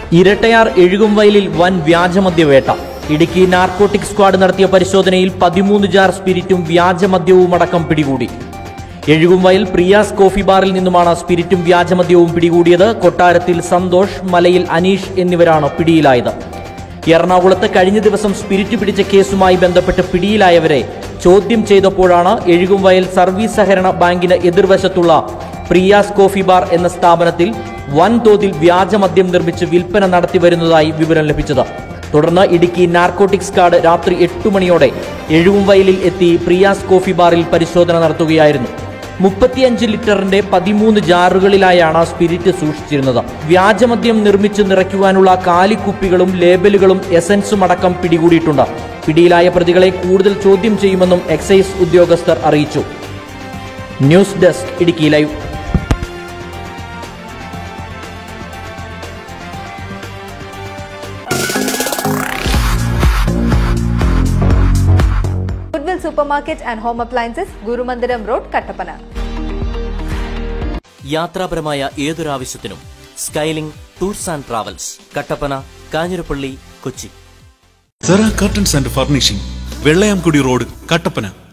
ഇരട്ടയാർ എഴുകുംവയലിൽ വൻ വ്യാജമദ്യവേട്ട Idukki narcotic squad നടത്തിയ പരിശോധനയിൽ പതിമൂന്ന് ജാർ സ്പിരിറ്റും വ്യാജമദ്യവും അടക്കം പിടികൂടി എഴുകുംവയൽ പ്രിയാസ് കോഫി ബാറിൽ നിന്നുമാണ് സ്പിരിറ്റും വ്യാജമദ്യവും പിടികൂടിയത് കൊട്ടാരത്തിൽ സന്തോഷ് മലയിൽ അനീഷ് എന്നിവരാണ് പിടിയിലായത് എറണാകുളത്ത് കഴിഞ്ഞ ദിവസം സ്പിരിറ്റ് പിടിച്ച കേസുമായി ബന്ധപ്പെട്ട് പിടിയിലായവരെ ചോദ്യം ചെയ്തപ്പോഴാണ് എഴുകുംവയൽ സർവീസ് സഹകരണ ബാങ്കിന് എതിർവശത്തുള്ള പ്രിയാസ് കോഫി ബാർ എന്ന സ്ഥാപനത്തിൽ വൻതോതിൽ വ്യാജമദ്യം നിർമ്മിച്ച് വിൽപ്പന നടത്തി വരുന്നതായി വിവരം ലഭിച്ചത് തുടർന്ന് ഇടുക്കി നാർക്കോട്ടിക്സ് കാർഡ് രാത്രി എട്ടു മണിയോടെ എഴുകുംവയലിൽ എത്തി പ്രിയാസ് കോഫി ബാറിൽ പരിശോധന നടത്തുകയായിരുന്നു മുപ്പത്തിയഞ്ച് ലിറ്ററിന്റെ പതിമൂന്ന് ജാറുകളിലായാണ് സ്പിരിറ്റ് സൂക്ഷിച്ചിരുന്നത് വ്യാജമദ്യം നിർമ്മിച്ച് നിറയ്ക്കുവാനുള്ള കാലിക്കുപ്പികളും ലേബലുകളും എസൻസും അടക്കം പിടികൂടിയിട്ടുണ്ട് പിടിയിലായ പ്രതികളെ കൂടുതൽ ചോദ്യം ചെയ്യുമെന്നും എക്സൈസ് ഉദ്യോഗസ്ഥർ അറിയിച്ചു news desk Idukki live goodwill super market and home appliances Gurumandiram road Kattappana യാത്രാപരമായ ഏതൊരാവശ്യത്തിനും skyling tours and travels Kattappana Kanjirappally Kochi Sera curtains and furnishing Vellayamkudi road Kattappana